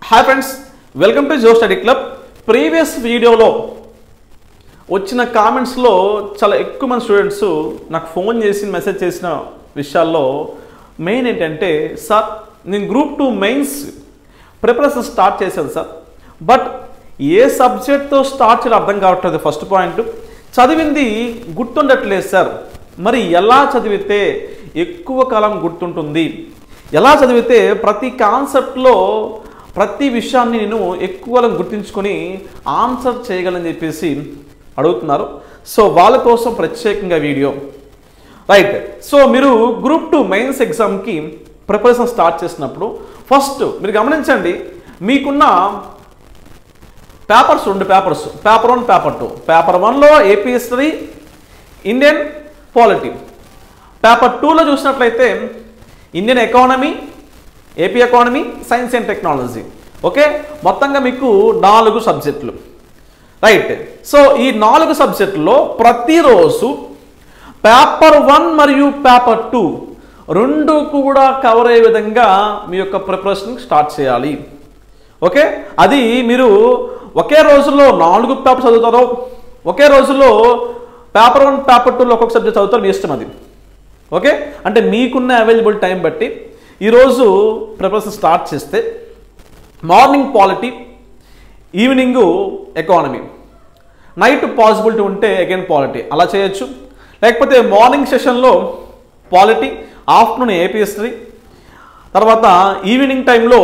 hi friends welcome to Jo study club previous వీడియోలో వచ్చిన కామెంట్స్లో చాలా ఎక్కువ మంది స్టూడెంట్స్ నాకు ఫోన్ చేసి మెసేజ్ చేసిన విషయాల్లో మెయిన్ ఏంటంటే సార్ నేను group two mains preparation start చేశాను సార్ బట్ ఏ సబ్జెక్ట్తో స్టార్ట్ చేయడం అర్థం కావట్లేదు ఫస్ట్ పాయింట్ చదివింది గుర్తుండట్లేదు సార్ మరి ఎలా చదివితే ఎక్కువ కాలం గుర్తుంటుంది ఎలా చదివితే ప్రతి కాన్సెప్ట్లో ప్రతి విషయాన్ని నేను ఎక్కువ కాలం గుర్తుంచుకొని ఆన్సర్ చేయగలని చెప్పేసి అడుగుతున్నారు సో వాళ్ళ కోసం ప్రత్యేకంగా వీడియో రైట్ సో మీరు గ్రూప్ టూ మెయిన్స్ ఎగ్జామ్కి ప్రిపరేషన్ స్టార్ట్ చేసినప్పుడు ఫస్ట్ మీరు గమనించండి మీకున్న పేపర్స్ రెండు papers paper one paper two paper వన్లో AP history Indian polity paper టూలో చూసినట్లయితే Indian economy AP economy science and technology okay మొత్తంగా మీకు నాలుగు సబ్జెక్టులు రైట్ సో ఈ నాలుగు సబ్జెక్టులో ప్రతిరోజు పేపర్ వన్ మరియు పేపర్ టూ రెండు కూడా కవర్ అయ్యే విధంగా మీ యొక్క ప్రిపరేషన్ స్టార్ట్ చేయాలి ఓకే అది మీరు ఒకే రోజులో నాలుగు పేపర్ చదువుతారో ఒకే రోజులో పేపర్ వన్ పేపర్ టూలో ఒక్కొక్క సబ్జెక్ట్ చదువుతారు మీ ఇష్టం అది ఓకే అంటే మీకున్న అవైలబుల్ టైం బట్టి ఈరోజు ప్రిపరేషన్ స్టార్ట్ చేస్తే morning polity evening economy night possibility ఉంటే అగైన్ పాలిటీ అలా చేయొచ్చు లేకపోతే మార్నింగ్ సెషన్లో పాలిటీ ఆఫ్టర్నూన్ ఏపీ హిస్టరీ తర్వాత ఈవినింగ్ టైంలో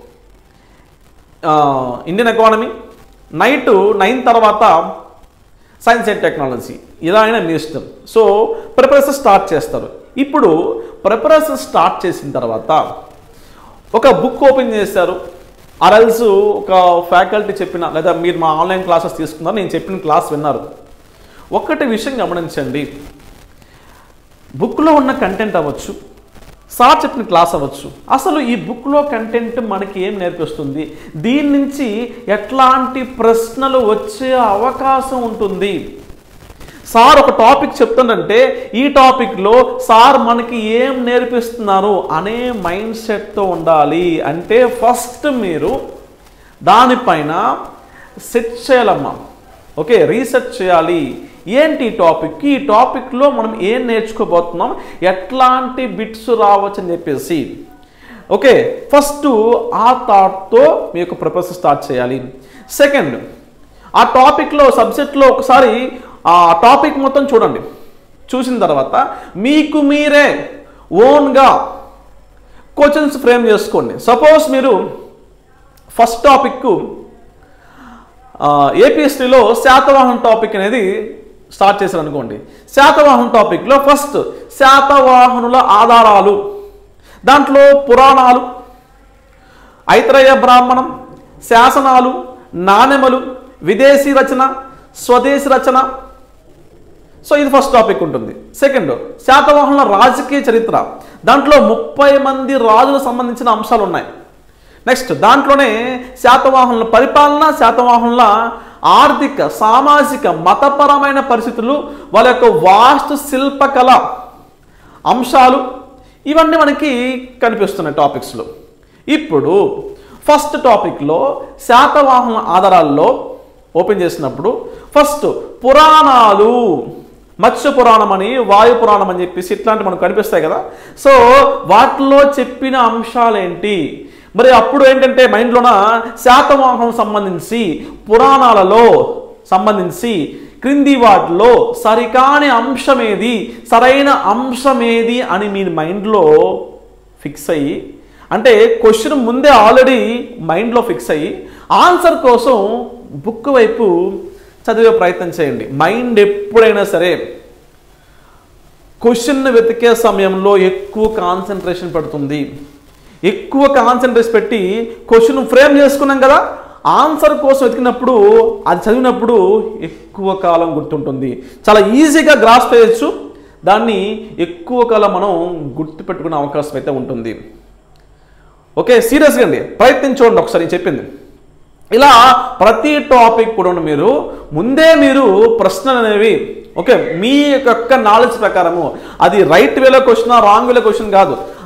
ఇండియన్ ఎకానమీ నైట్ నైన్ తర్వాత సైన్స్ అండ్ టెక్నాలజీ ఇలా అయినా మీ ఇష్టం సో ప్రిపరేషన్ స్టార్ట్ చేస్తారు ఇప్పుడు ప్రిపరేషన్ స్టార్ట్ చేసిన తర్వాత ఒక బుక్ ఓపెన్ చేశారు అరల్స్ ఒక ఫ్యాకల్టీ చెప్పిన లేదా మీరు మా ఆన్లైన్ క్లాసెస్ తీసుకున్నారు నేను చెప్పిన క్లాస్ విన్నారు ఒక్కటి విషయం గమనించండి బుక్లో ఉన్న కంటెంట్ అవ్వచ్చు సార్ చెప్పిన క్లాస్ అవ్వచ్చు అసలు ఈ బుక్లో కంటెంట్ మనకి ఏం నేర్పిస్తుంది దీని నుంచి ఎట్లాంటి ప్రశ్నలు వచ్చే అవకాశం ఉంటుంది సార్ ఒక టాపిక్ చెప్తుందంటే ఈ టాపిక్లో సార్ మనకి ఏం నేర్పిస్తున్నారు అనే మైండ్ సెట్తో ఉండాలి అంటే ఫస్ట్ మీరు దానిపైన సెట్ చేయాలమ్మా ఓకే రీసెర్చ్ చేయాలి ఏంటి ఈ టాపిక్ ఈ టాపిక్లో మనం ఏం నేర్చుకోబోతున్నాం ఎట్లాంటి బిట్స్ రావచ్చు అని చెప్పేసి ఓకే ఫస్ట్ ఆ థాట్తో మీ యొక్క ప్రిపరేషన్ స్టార్ట్ చేయాలి సెకండ్ ఆ టాపిక్లో సబ్జెక్ట్లో ఒకసారి ఆ టాపిక్ మొత్తం చూడండి చూసిన తర్వాత మీకు మీరే ఓన్గా క్వశ్చన్స్ ఫ్రేమ్ చేసుకోండి సపోజ్ మీరు ఫస్ట్ టాపిక్ ఏపీఎస్టీలో శాతవాహన టాపిక్ అనేది స్టార్ట్ చేశారు అనుకోండి శాతవాహన టాపిక్లో ఫస్ట్ శాతవాహనుల ఆధారాలు దాంట్లో పురాణాలు ఐతరేయ బ్రాహ్మణం శాసనాలు నాణెమలు విదేశీ రచన స్వదేశీ రచన సో ఇది ఫస్ట్ టాపిక్ ఉంటుంది సెకండ్ శాతవాహనుల రాజకీయ చరిత్ర దాంట్లో ముప్పై మంది రాజులకు సంబంధించిన అంశాలు ఉన్నాయి నెక్స్ట్ దాంట్లోనే శాతవాహనుల పరిపాలన శాతవాహనుల ఆర్థిక సామాజిక మతపరమైన పరిస్థితులు వాళ్ళ యొక్క వాస్తు శిల్పకళ అంశాలు ఇవన్నీ మనకి కనిపిస్తున్నాయి టాపిక్స్లో ఇప్పుడు ఫస్ట్ టాపిక్లో శాతవాహన ఆధారాల్లో ఓపెన్ చేసినప్పుడు ఫస్ట్ పురాణాలు మత్స్య పురాణం అని వాయు పురాణం అని చెప్పేసి ఇట్లాంటివి మనకు కనిపిస్తాయి కదా సో వాటిలో చెప్పిన అంశాలు ఏంటి మరి అప్పుడు ఏంటంటే మైండ్లోన శాతవాహనం సంబంధించి పురాణాలలో సంబంధించి క్రింది వాటిలో సరికాని అంశం ఏది సరైన అంశం ఏది అని మీ మైండ్లో ఫిక్స్ అయ్యి అంటే క్వశ్చన్ ముందే ఆల్రెడీ మైండ్లో ఫిక్స్ అయ్యి ఆన్సర్ కోసం బుక్ వైపు చదివే ప్రయత్నం చేయండి మైండ్ ఎప్పుడైనా సరే క్వశ్చన్ వెతికే సమయంలో ఎక్కువ కాన్సన్ట్రేషన్ పెడుతుంది ఎక్కువ కాన్సన్ట్రేషన్ పెట్టి క్వశ్చన్ ఫ్రేమ్ చేసుకున్నాం కదా ఆన్సర్ కోసం వెతికినప్పుడు అది చదివినప్పుడు ఎక్కువ కాలం గుర్తుంటుంది చాలా ఈజీగా గ్రాస్ చేయొచ్చు దాన్ని ఎక్కువ కాలం మనం గుర్తుపెట్టుకునే అవకాశం అయితే ఉంటుంది ఓకే సీరియస్గా అండి ప్రయత్నించండి ఒకసారి నేను చెప్పింది ఇలా ప్రతి టాపిక్ కూడా మీరు ముందే మీరు ప్రశ్నలు అనేవి ఓకే మీ యొక్క నాలెడ్జ్ ప్రకారము అది రైట్ వేలో క్వశ్చన్ రాంగ్ వేలో క్వశ్చన్ కాదు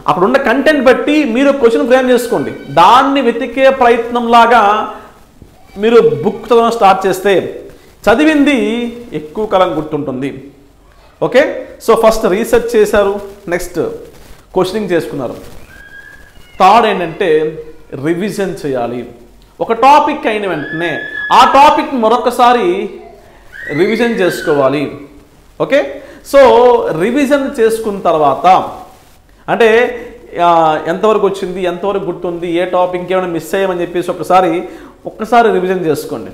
అక్కడ ఉన్న కంటెంట్ బట్టి మీరు క్వశ్చన్ ఫ్రేమ్ చేసుకోండి దాన్ని వెతికే ప్రయత్నంలాగా మీరు బుక్ చదవడం స్టార్ట్ చేస్తే చదివింది ఎక్కువ కాలం గుర్తుంటుంది ఓకే సో ఫస్ట్ రీసెర్చ్ చేశారు నెక్స్ట్ క్వశ్చనింగ్ చేసుకున్నారు థర్డ్ ఏంటంటే రివిజన్ చేయాలి ఒక టాపిక్ అయిన వెంటనే ఆ టాపిక్ మరొకసారి రివిజన్ చేసుకోవాలి ఓకే సో రివిజన్ చేసుకున్న తర్వాత అంటే ఆ, ఎంతవరకు వచ్చింది ఎంతవరకు గుర్తుంది ఏ టాపిక్ ఏమైనా మిస్ అయ్యామని చెప్పేసి ఒకసారి ఒక్కసారి రివిజన్ చేసుకోండి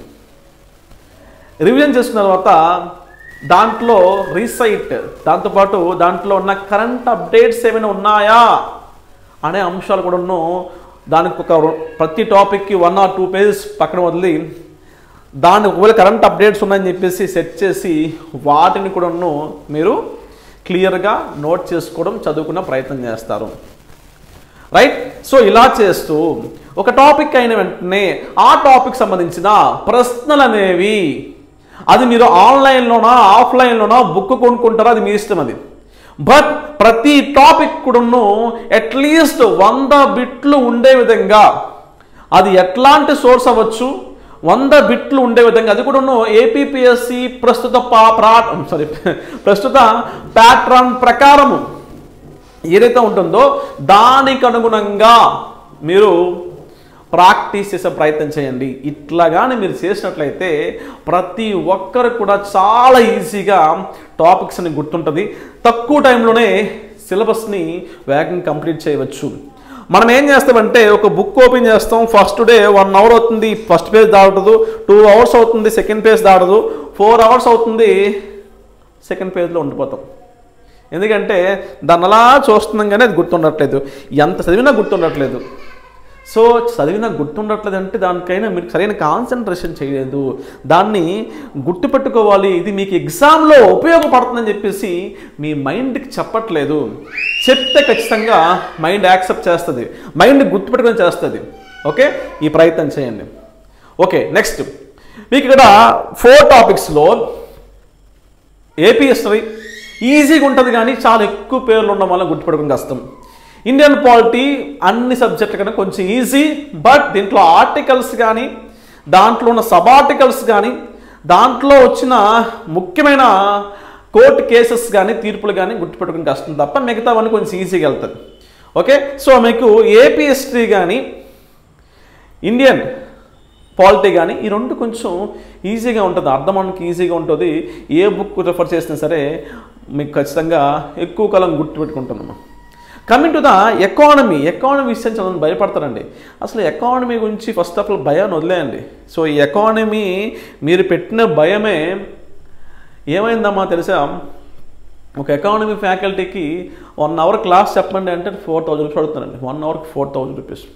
రివిజన్ చేసుకున్న తర్వాత దాంట్లో రీసైట్ దాంతోపాటు దాంట్లో ఉన్న కరెంట్ అప్డేట్స్ ఏమైనా ఉన్నాయా అనే అంశాలు కూడాను దానికి ఒక ప్రతి టాపిక్కి వన్ ఆర్ టూ పేజెస్ పక్కన వదిలి దాన్ని ఒకవేళ కరెంట్ అప్డేట్స్ ఉన్నాయని చెప్పేసి సెట్ చేసి వాటిని కూడాను మీరు క్లియర్గా నోట్ చేసుకోవడం చదువుకున్న ప్రయత్నం చేస్తారు రైట్ సో ఇలా చేస్తూ ఒక టాపిక్ అయిన వెంటనే ఆ టాపిక్ సంబంధించిన ప్రశ్నలు అనేవి అది మీరు ఆన్లైన్లోనా ఆఫ్లైన్లోనా బుక్ కొనుక్కుంటారా అది మీ ఇష్టం అది బట్ ప్రతి టాపిక్ కూడాను అట్లీస్ట్ వంద బిట్లు ఉండే విధంగా అది ఎట్లాంటి సోర్స్ అవ్వచ్చు వంద బిట్లు ఉండే విధంగా అది కూడాను ఏపీపీఎస్సి ప్రస్తుత పా ప్రా సారీ ప్రస్తుత ప్యాట్రన్ ప్రకారము ఏదైతే ఉంటుందో దానికి అనుగుణంగా మీరు ప్రాక్టీస్ చేసే ప్రయత్నం చేయండి ఇట్లాగానే మీరు చేసినట్లయితే ప్రతి ఒక్కరు కూడా చాలా ఈజీగా టాపిక్స్ అని గుర్తుంటుంది తక్కువ టైంలోనే సిలబస్ని వేగంగా కంప్లీట్ చేయవచ్చు మనం ఏం చేస్తామంటే ఒక బుక్ ఓపెన్ చేస్తాం ఫస్ట్ డే వన్ అవర్ అవుతుంది ఫస్ట్ పేజ్ దాటదు టూ అవర్స్ అవుతుంది సెకండ్ పేజ్ దాటదు ఫోర్ అవర్స్ అవుతుంది సెకండ్ పేజ్లో ఉండిపోతాం ఎందుకంటే దాన్ని అలా చూస్తున్నాం కానీ అది గుర్తుండట్లేదు ఎంత చదివినా గుర్తుండట్లేదు సో చదివినా గుర్తుండట్లేదు అంటే దానికైనా మీరు సరైన కాన్సన్ట్రేషన్ చేయలేదు దాన్ని గుర్తుపెట్టుకోవాలి ఇది మీకు ఎగ్జామ్లో ఉపయోగపడుతుందని చెప్పేసి మీ మైండ్కి చెప్పట్లేదు చెప్తే ఖచ్చితంగా మైండ్ యాక్సెప్ట్ చేస్తుంది మైండ్ గుర్తుపెట్టుకొని చేస్తుంది ఓకే ఈ ప్రయత్నం చేయండి ఓకే నెక్స్ట్ మీకు ఇక్కడ ఫోర్ టాపిక్స్లో ఏపీ హిస్టరీ ఈజీగా ఉంటుంది కానీ చాలా ఎక్కువ పేర్లు ఉండడం వల్ల గుర్తుపెట్టుకుని కష్టం ఇండియన్ పాలిటీ అన్ని సబ్జెక్టుల కన్నా కొంచెం ఈజీ బట్ దీంట్లో ఆర్టికల్స్ కానీ దాంట్లో ఉన్న సబ్ ఆర్టికల్స్ కానీ దాంట్లో వచ్చిన ముఖ్యమైన కోర్టు కేసెస్ కానీ తీర్పులు కానీ గుర్తుపెట్టుకుని కష్టం తప్ప మిగతావన్నీ కొంచెం ఈజీగా వెళ్తుంది ఓకే సో మీకు ఏపీ హిస్టరీ కానీ ఇండియన్ పాలిటీ కానీ ఈ రెండు కొంచెం ఈజీగా ఉంటుంది అర్థమానికి ఈజీగా ఉంటుంది ఏ బుక్ రిఫర్ చేసినా సరే మీకు ఖచ్చితంగా ఎక్కువ కాలం గుర్తుపెట్టుకుంటున్నాము coming to the economy economy విషయం చాలా మంది భయపడతారండి అసలు ఎకానమీ గురించి ఫస్ట్ ఆఫ్ ఆల్ భయాన్ని వదిలేయండి సో ఈ ఎకానమీ మీరు పెట్టిన భయమే ఏమైందమ్మా తెలుసా ఒక ఎకానమీ ఫ్యాకల్టీకి వన్ అవర్ క్లాస్ చెప్పండి అంటే ఫోర్ థౌజండ్ రూపీస్ అడుగుతారండి వన్ అవర్కి four thousand rupees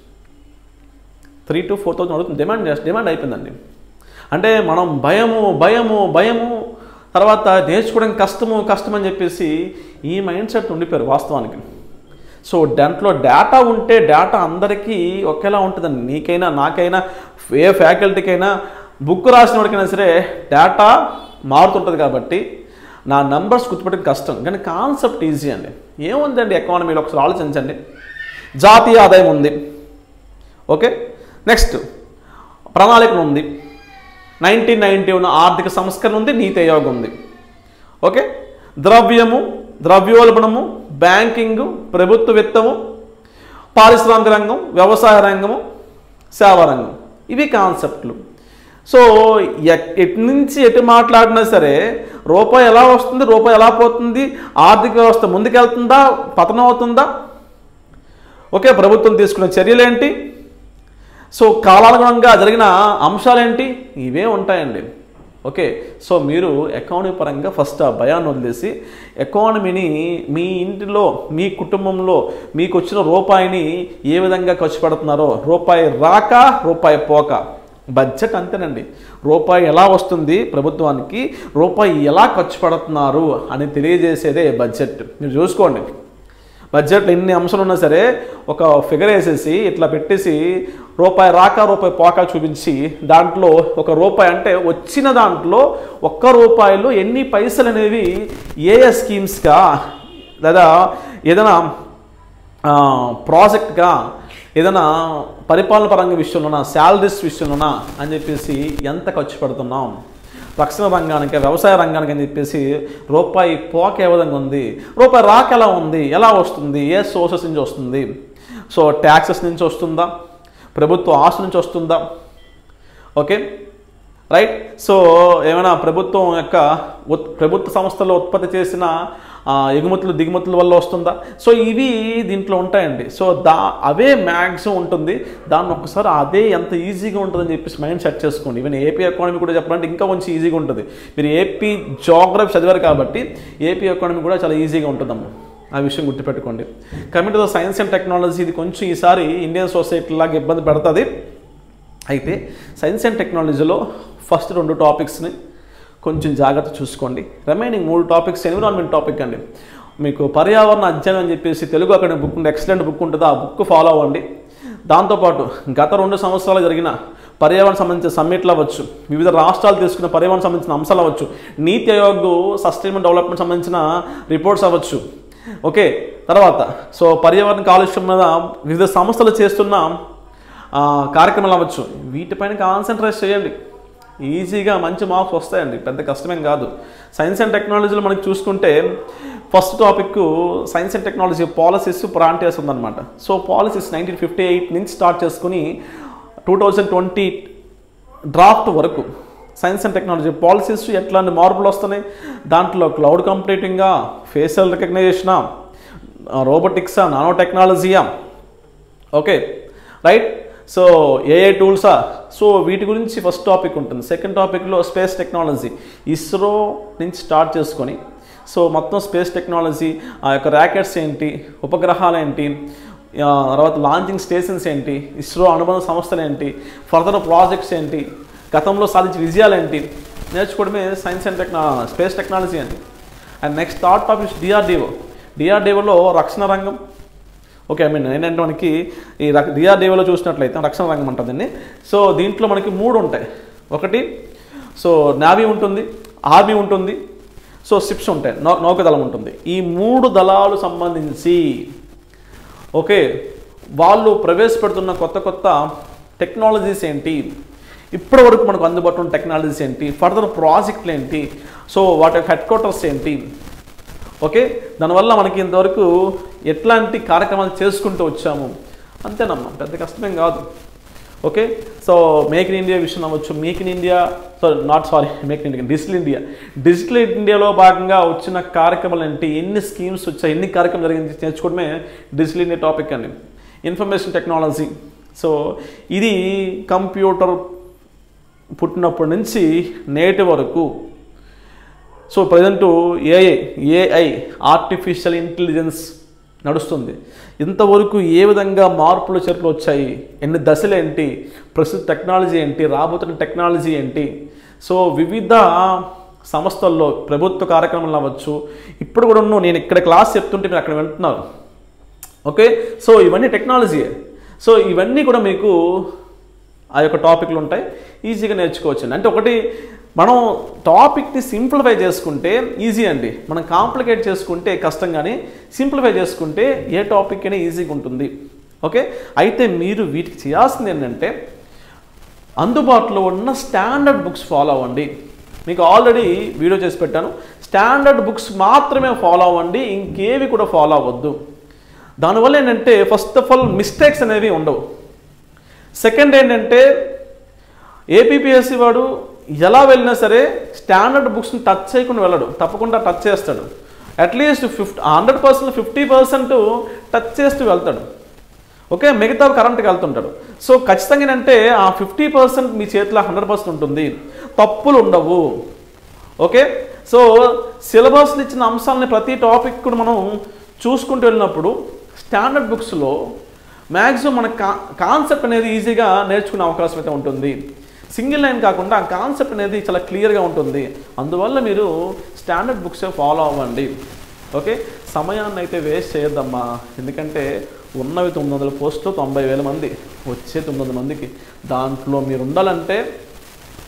three to four thousand అడుగుతుంది డిమాండ్ చేస్తే డిమాండ్ అయిపోయిందండి అంటే మనం భయము భయము భయము తర్వాత నేర్చుకోవడం కష్టము కష్టం అని చెప్పేసి ఈ మైండ్ సెట్ ఉండిపోయారు వాస్తవానికి సో దాంట్లో డేటా ఉంటే డేటా అందరికీ ఒకేలా ఉంటుందండి నీకైనా నాకైనా ఏ ఫ్యాకల్టీకైనా బుక్ రాసిన వాడికైనా సరే డేటా మారుతుంటుంది కాబట్టి నా నంబర్స్ గుర్తుపెట్టడం కష్టం కానీ కాన్సెప్ట్ ఈజీ అండి ఏముందండి ఎకానమీలో ఒకసారి ఆలోచించండి జాతీయ ఆదాయం ఉంది ఓకే నెక్స్ట్ ప్రణాళిక ఉంది నైన్టీన్ నైన్టీ ఉన్న ఆర్థిక సంస్కరణ ఉంది నీతి ఆయోగ్ ఉంది ఓకే ద్రవ్యము ద్రవ్యోల్బణము బ్యాంకింగు ప్రభుత్వ విత్తము పారిశ్రామిక రంగం వ్యవసాయ రంగము సేవా రంగం ఇవి కాన్సెప్ట్లు సో ఎక్- ఎటు నుంచి ఎటు మాట్లాడినా సరే రూపాయి ఎలా వస్తుంది రూపాయి ఎలా పోతుంది ఆర్థిక వ్యవస్థ ముందుకెళ్తుందా పతనం అవుతుందా ఓకే ప్రభుత్వం తీసుకున్న చర్యలేంటి సో కాలానుగుణంగా జరిగిన అంశాలేంటి ఇవే ఉంటాయండి ఓకే సో మీరు ఎకానమీ పరంగా ఫస్ట్ ఆ భయాన్ని వదిలేసి ఎకానమీని మీ ఇంటిలో మీ కుటుంబంలో మీకు వచ్చిన రూపాయిని ఏ విధంగా ఖర్చు పెడుతున్నారో రూపాయి రాక రూపాయి పోక బడ్జెట్ అంతేనండి రూపాయి ఎలా వస్తుంది ప్రభుత్వానికి రూపాయి ఎలా ఖర్చు పెడుతున్నారు అని తెలియజేసేదే బడ్జెట్ మీరు చూసుకోండి బడ్జెట్లో ఎన్ని అంశాలు ఉన్నా సరే ఒక ఫిగర్ వేసేసి ఇట్లా పెట్టేసి రూపాయి రాక రూపాయి పోక చూపించి దాంట్లో ఒక రూపాయి అంటే వచ్చిన దాంట్లో ఒక్క రూపాయలు ఎన్ని పైసలు అనేవి ఏ ఏ స్కీమ్స్గా లేదా ఏదైనా ఆ, ప్రాజెక్ట్గా ఏదైనా పరిపాలన పరంగా విషయంలోనా శాలరీస్ విషయంలోనా అని చెప్పేసి ఎంత ఖర్చు పెడుతున్నాం రక్షణ రంగానికి వ్యవసాయ రంగానికి అని చెప్పేసి రూపాయి పోక ఏ విధంగా ఉంది రూపాయి రాక ఎలా ఉంది ఎలా వస్తుంది ఏ సోర్సెస్ నుంచి వస్తుంది సో ట్యాక్సెస్ నుంచి వస్తుందా ప్రభుత్వ ఆశ నుంచి వస్తుందా ఓకే రైట్ సో ఏమైనా ప్రభుత్వం యొక్క ఉత్ ప్రభుత్వ సంస్థల్లో ఉత్పత్తి చేసిన ఆ, ఎగుమతులు దిగుమతుల వల్ల వస్తుందా సో ఇవి దీంట్లో ఉంటాయండి సో దా అవే మ్యాక్సిమం ఉంటుంది దాన్ని ఒక్కసారి అదే ఎంత ఈజీగా ఉంటుందని చెప్పేసి మైండ్ సెట్ చేసుకోండి ఈవెన్ ఏపీ ఎకానమీ కూడా చెప్పాలంటే ఇంకా కొంచెం ఈజీగా ఉంటుంది మీరు ఏపీ జోగ్రఫీ చదివారు కాబట్టి ఏపీ ఎకానమీ కూడా చాలా ఈజీగా ఉంటుందమ్మా ఆ విషయం గుర్తుపెట్టుకోండి coming to the science and technology ఇది కొంచెం ఈసారి ఇండియన్ సొసైటీ లాగా ఇబ్బంది పెడుతుంది అయితే సైన్స్ అండ్ టెక్నాలజీలో ఫస్ట్ రెండు టాపిక్స్ని కొంచెం జాగ్రత్త చూసుకోండి రిమైనింగ్ మూడు టాపిక్స్ ఎన్విరాన్మెంట్ టాపిక్ అండి మీకు పర్యావరణ అధ్యయనం అని చెప్పేసి తెలుగు అక్కడ బుక్ ఉంటుంది ఎక్సలెంట్ బుక్ ఉంటుంది ఆ బుక్ ఫాలో అవ్వండి దాంతోపాటు గత రెండు సంవత్సరాలు జరిగిన పర్యావరణ సంబంధించిన సమ్మిట్లు అవ్వచ్చు వివిధ రాష్ట్రాలు తీసుకున్న పర్యావరణ సంబంధించిన అంశాలు అవ్వచ్చు నీతి ఆయోగ్ సస్టైనబుల్ డెవలప్మెంట్ సంబంధించిన రిపోర్ట్స్ అవ్వచ్చు ఓకే తర్వాత సో పర్యావరణ కాలుష్యం మీద వివిధ సంస్థలు చేస్తున్న ఆ, కార్యక్రమాలు అవ్వచ్చు వీటిపైన కాన్సన్ట్రేట్ చేయండి ఈజీగా మంచి మార్క్స్ వస్తాయండి పెద్ద కష్టమేం కాదు సైన్స్ అండ్ టెక్నాలజీలో మనకి చూసుకుంటే first topic science and technology policies ప్రాంటియస్ ఉందన్నమాట so policies nineteen fifty eight నుంచి స్టార్ట్ చేసుకుని టూ థౌజండ్ ట్వంటీ డ్రాఫ్ట్ వరకు సైన్స్ అండ్ టెక్నాలజీ పాలసీస్ ఎట్లాంటి మార్పులు వస్తున్నాయి దాంట్లో క్లౌడ్ కంప్యూటింగా ఫేషియల్ రికగ్నైజేషనా రోబోటిక్సా నానో టెక్నాలజీయా ఓకే రైట్ సో ఏఐ టూల్సా సో వీటి గురించి ఫస్ట్ టాపిక్ ఉంటుంది సెకండ్ టాపిక్లో స్పేస్ టెక్నాలజీ ఇస్రో నుంచి స్టార్ట్ చేసుకొని సో మొత్తం స్పేస్ టెక్నాలజీ ఆ యొక్క ర్యాకెట్స్ ఏంటి ఉపగ్రహాలు ఏంటి ఆ, తర్వాత లాంచింగ్ స్టేషన్స్ ఏంటి ఇస్రో అనుబంధ సంస్థలు ఏంటి ఫర్దర్ ప్రాజెక్ట్స్ ఏంటి గతంలో సాధించిన విజయాలు ఏంటి నేర్చుకోవడమే సైన్స్ అండ్ టెక్నా స్పేస్ టెక్నాలజీ అండి and next third topic DRDO డిఆర్డిఓలో రక్షణ రంగం ఓకే ఐ మీన్ ఏంటంటే మనకి ఈ డిఆర్డిఓలో చూసినట్లయితే రక్షణ రంగం ఉంటుందండి సో దీంట్లో మనకి మూడు ఉంటాయి ఒకటి సో నావీ ఉంటుంది ఆర్మీ ఉంటుంది సో షిప్స్ ఉంటాయి నౌ నౌకాదళం ఉంటుంది ఈ మూడు దళాలు సంబంధించి ఓకే వాళ్ళు ప్రవేశపెడుతున్న కొత్త కొత్త టెక్నాలజీస్ ఏంటి ఇప్పటి వరకు మనకు అందుబాటులో ఉన్న టెక్నాలజీస్ ఏంటి ఫర్దర్ ప్రాజెక్టులు ఏంటి సో వాటి హెడ్ క్వార్టర్స్ ఏంటి ఓకే దానివల్ల మనకి ఇంతవరకు ఎట్లాంటి కార్యక్రమాలు చేసుకుంటూ వచ్చాము అంతేనమ్మా పెద్ద కష్టమేం కాదు okay so make in India విషయం అవ్వచ్చు make in India sorry not sorry make in India digital India digital ఇండియాలో భాగంగా వచ్చిన కార్యక్రమాలు ఏంటి ఎన్ని స్కీమ్స్ వచ్చాయి ఎన్ని కార్యక్రమాలు జరిగింది నేర్చుకోవడమే డిజిటల్ ఇండియా టాపిక్ అండి ఇన్ఫర్మేషన్ టెక్నాలజీ సో ఇది కంప్యూటర్ పుట్టినప్పటి నుంచి నేటి వరకు so present AI AI artificial intelligence నడుస్తుంది ఇంతవరకు ఏ విధంగా మార్పులు చేర్పులు వచ్చాయి ఎన్ని దశలు ఏంటి ప్రస్తుత టెక్నాలజీ ఏంటి రాబోతున్న టెక్నాలజీ ఏంటి సో వివిధ సంస్థల్లో ప్రభుత్వ కార్యక్రమాలు అవ్వచ్చు ఇప్పుడు కూడా ఉన్న- నేను ఇక్కడ క్లాస్ చెప్తుంటే మీరు అక్కడ వెళ్తున్నారు ఓకే సో ఇవన్నీ టెక్నాలజీయే సో ఇవన్నీ కూడా మీకు ఆ యొక్క టాపిక్లు ఉంటాయి ఈజీగా నేర్చుకోవచ్చు అంటే ఒకటి మనం టాపిక్ని సింప్లిఫై చేసుకుంటే ఈజీ అండి మనం కాంప్లికేట్ చేసుకుంటే కష్టం కానీ సింప్లిఫై చేసుకుంటే ఏ టాపిక్ అయినా ఈజీగా ఉంటుంది ఓకే అయితే మీరు వీటికి చేయాల్సింది ఏంటంటే అందుబాటులో ఉన్న స్టాండర్డ్ బుక్స్ ఫాలో అవ్వండి మీకు ఆల్రెడీ వీడియో చేసి పెట్టాను స్టాండర్డ్ బుక్స్ మాత్రమే ఫాలో అవ్వండి ఇంకేవి కూడా ఫాలో అవ్వద్దు దానివల్ల ఏంటంటే ఫస్ట్ ఆఫ్ ఆల్ మిస్టేక్స్ అనేవి ఉండవు సెకండ్ ఏంటంటే ఏపీపీఎస్సి వాడు ఎలా వెళ్ళినా సరే స్టాండర్డ్ బుక్స్ని టచ్ చేయకుండా వెళ్ళడు తప్పకుండా టచ్ చేస్తాడు at least fifty hundred percent fifty percent touch చేస్తూ వెళ్తాడు ఓకే మిగతా కరెంట్కి వెళ్తుంటాడు సో ఖచ్చితంగా ఏంటంటే ఆ ఫిఫ్టీ పర్సెంట్ మీ చేతిలో హండ్రెడ్ పర్సెంట్ ఉంటుంది తప్పులు ఉండవు ఓకే సో సిలబస్లో ఇచ్చిన అంశాలని ప్రతి టాపిక్ కూడా మనం చూసుకుంటూ వెళ్ళినప్పుడు స్టాండర్డ్ బుక్స్లో మ్యాక్సిమం మన కా కాన్సెప్ట్ అనేది ఈజీగా నేర్చుకునే అవకాశం అయితే ఉంటుంది సింగిల్ లైన్ కాకుండా ఆ కాన్సెప్ట్ అనేది చాలా క్లియర్గా ఉంటుంది అందువల్ల మీరు స్టాండర్డ్ బుక్స్ ఫాలో అవ్వండి ఓకే సమయాన్ని అయితే వేస్ట్ చేయొద్దమ్మా ఎందుకంటే ఉన్నవి తొమ్మిది వందల పోస్టులు తొంభై వేల మంది వచ్చే తొమ్మిది వందల మందికి దాంట్లో మీరు ఉండాలంటే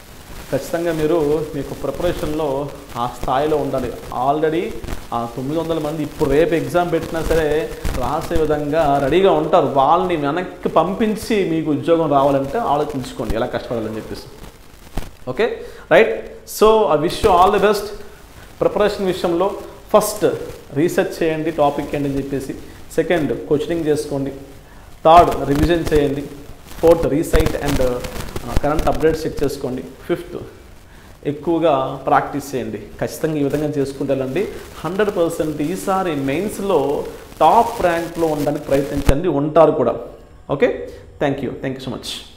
ఖచ్చితంగా మీరు మీకు ప్రిపరేషన్లో ఆ స్థాయిలో ఉండాలి ఆల్రెడీ ఆ తొమ్మిది వందల మంది ఇప్పుడు రేపు ఎగ్జామ్ పెట్టినా సరే రాసే విధంగా రెడీగా ఉంటారు వాళ్ళని వెనక్కి పంపించి మీకు ఉద్యోగం రావాలంటే ఆలోచించుకోండి ఎలా కష్టపడాలని చెప్పేసి okay right so I wish you all the best preparation విషయంలో ఫస్ట్ రీసెర్చ్ చేయండి టాపిక్ ఏంటి అని చెప్పేసి సెకండ్ కోచింగ్ చేసుకోండి థర్డ్ రివిజన్ చేయండి fourth recite and current updates check చేసుకోండి ఫిఫ్త్ ఎక్కువగా ప్రాక్టీస్ చేయండి ఖచ్చితంగా ఈ విధంగా చేసుకుంటే వెళ్ళండి హండ్రెడ్ పర్సెంట్ ఈసారి మెయిన్స్లో టాప్ ర్యాంక్లో ఉండడానికి ప్రయత్నించండి ఉంటారు కూడా okay thank you thank you so much